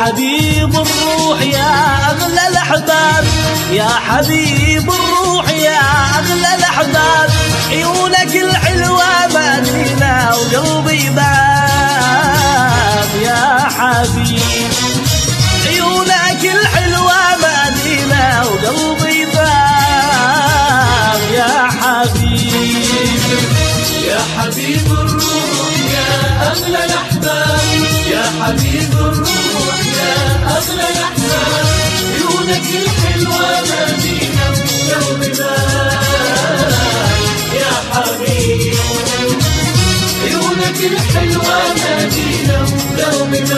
حبيب الروح يا أغلى الأحباب يا حبيب الروح يا أغلى الأحباب عيونك الحلوة مدينة وقلبي باب يا حبيب عيونك الحلوة مدينة وقلبي باب يا حبيب يا حبيب الروح يا أغلى الأحباب يا حبيب الروح يا أغلى الأحباب عيونك الحلوة مدينة قلبي يا حبيب عيونك الحلوة مدينة قلبي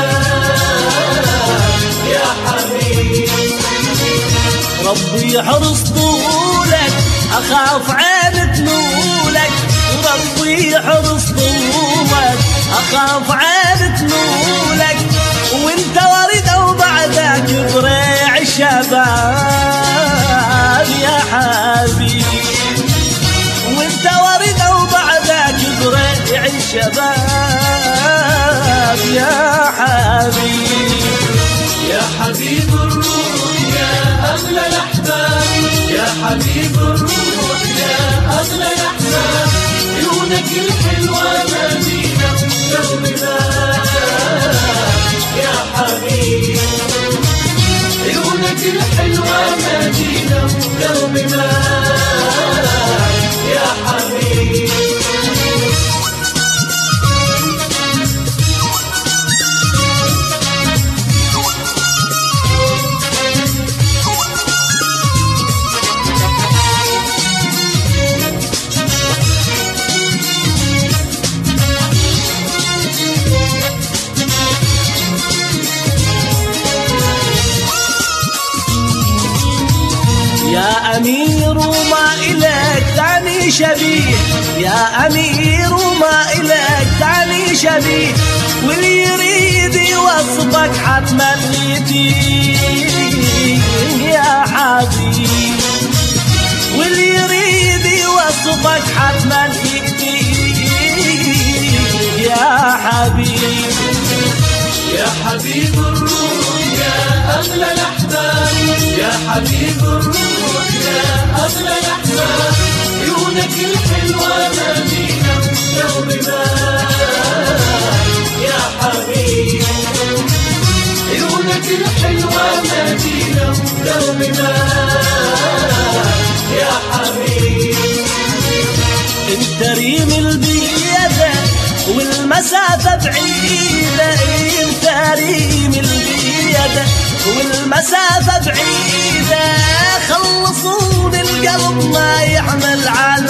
يا حبيب ربي يحرص طولك أخاف عين تنولك ربي يحرص طولك أخاف عين تنولك وانت ورد وبعدك بريع الشباب يا حبيب وانت ورد وبعدك بريع الشباب يا حبيب يا حبيب الروح يا أغلى الأحباب يا حبيب الروح يا أغلى الأحباب عيونك الحلوة مدينة قلبي يا حبيب عيونك الحلوة مدينة قلبي يا حبيب يا أمير وما إليك تعني شبيه يا أمير وما إليك تعني شبيه واللي يريد يوصفك حتما يتيه يا حبيب واللي يريد يوصفك حتما يتيه يا حبيب يا حبيب الروح يا أغلى الأحباب يا حبيب الروح يا أغلى الأحباب عيونك الحلوة مدينة قلبي يا حبيب عيونك الحلوة مدينة قلبي يا حبيب انت ريم البيدة والمسافة بعيدة انت ريم البيدة والمسافة بعيدة خلصون القلب ما يحمل عذاب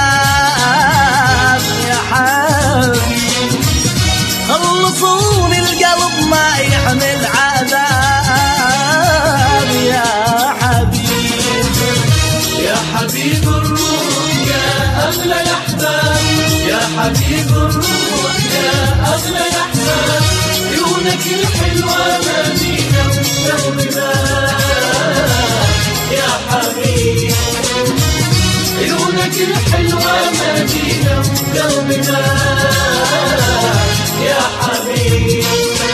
يا حبيب خلصون القلب ما يحمل عذاب يا حبيب يا حبيب الروح يا أغلى الأحباب يا حبيب الروح يا أغلى الأحباب عيونك الحلوة مدينة قلبي يا حبيب عيونك الحلوة مدينة قلبي يا حبيب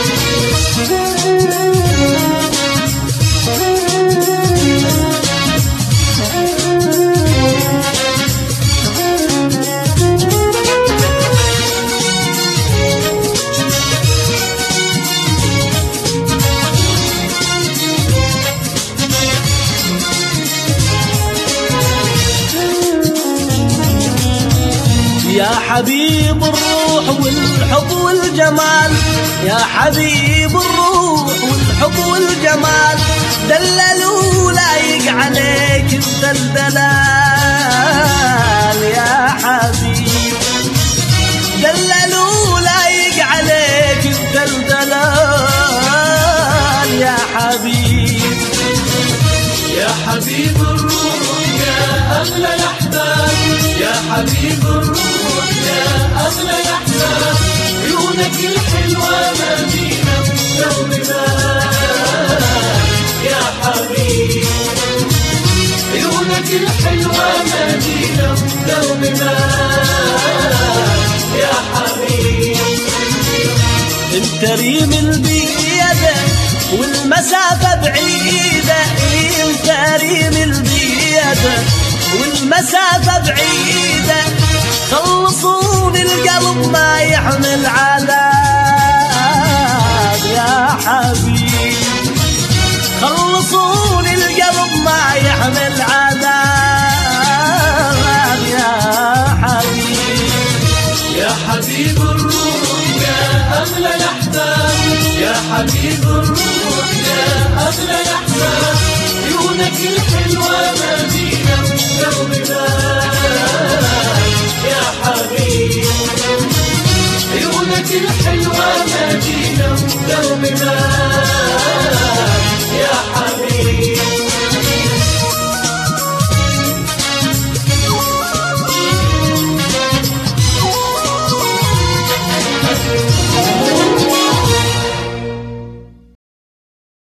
يا حبيب الروح والحب والجمال يا حبيب الروح والحب والجمال دللوا لايق عليك الدلدلال يا حبيب دللوا لايق عليك الدلدلال يا حبيب يا حبيب الروح يا أغلى الأحباب يا حبيب الروح يا أغلى الأحباب عيونك الحلوة مدينة قلبي يا حبيب عيونك الحلوة مدينة قلبي يا حبيب انت ريم البيدة والمسافة بعيدة كريم البيد والمسافة بعيدة خلصوني القلب ما يحمل عذاب يا حبيب خلصوني القلب ما يحمل عذاب يا حبيب يا حبيب الروح يا أغلى الأحباب يا حبيب الروح يا أغلى الأحباب عيونك الحلوة مدينة دربنا يا حبيب عيونك الحلوة مدينة دربنا يا حبيب